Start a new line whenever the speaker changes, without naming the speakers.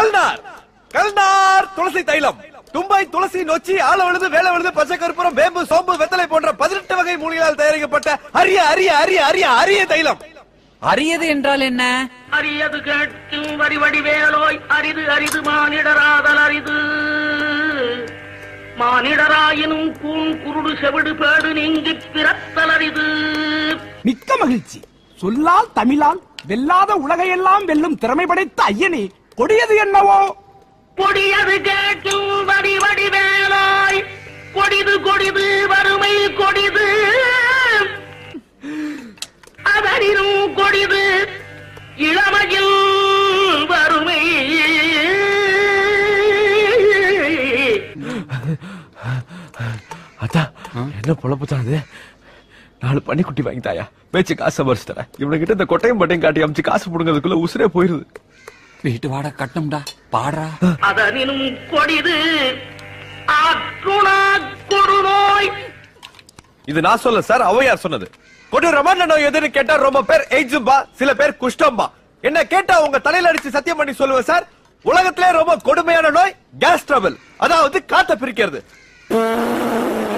கல்நார் கல்நார் துளசி தைலம் தும்பை துளசி நொச்சி ஆல விழுது வேலை விழுது பச்சை கற்பூரம் வேம்பு சோம்பு வெத்தலை போன்ற பதினெட்டு வகை மூலிகளால் தயாரிக்கப்பட்ட அரிய அரிய அரிய அரிய அரிய தைலம்
அரியது என்றால் என்ன
அரியது கேட்கும் வரிவடி வேலோய் அரிது அரிது மானிடராதல் அரிது மானிடராயினும் கூன் குருடு செவிடு பேடு நீங்கி பிறத்தல் அரிது
மிக்க மகிழ்ச்சி சொல்லால் தமிழால் வெல்லாத உலகையெல்லாம் வெல்லும் திறமை படைத்த ஐயனே கொடியது என்னவோ
கொடியது கேட்கும் வரிவடி வேலோய் கொடிது கொடிது வறுமை கொடிது அதனினும் கொடிது இளமையில் வறுமை
அத்தா என்ன பொழப்புதான் அது நாலு பண்ணி குட்டி வாங்கி தாயா பேச்சு காசு சம்பாரிச்சு தரேன் இவனுக்கிட்ட இந்த கொட்டையும் பட்டையும் காட்டி அமைச்சு காசு புடுங்கிறதுக்குள்ள உசுரே போயிருது
வீட்டு வாடகை கட்டணும்டா பாடுறா
அதனினும் கொடிது ஆற்றுணா கொடுநோய்
இது நான் சொல்ல சார் ஔவையார் சொன்னது கொடூரமான நோய் எதுன்னு கேட்டா ரொம்ப பேர் எய்ட்ஸும்பா சில பேர் குஷ்டம்பா என்ன கேட்டா உங்க தலையில அடிச்சு சத்தியம் பண்ணி சொல்லுவேன் சார் உலகத்திலே ரொம்ப கொடுமையான நோய் கேஸ் ட்ரபிள் அதாவது காத்த பிரிக்கிறது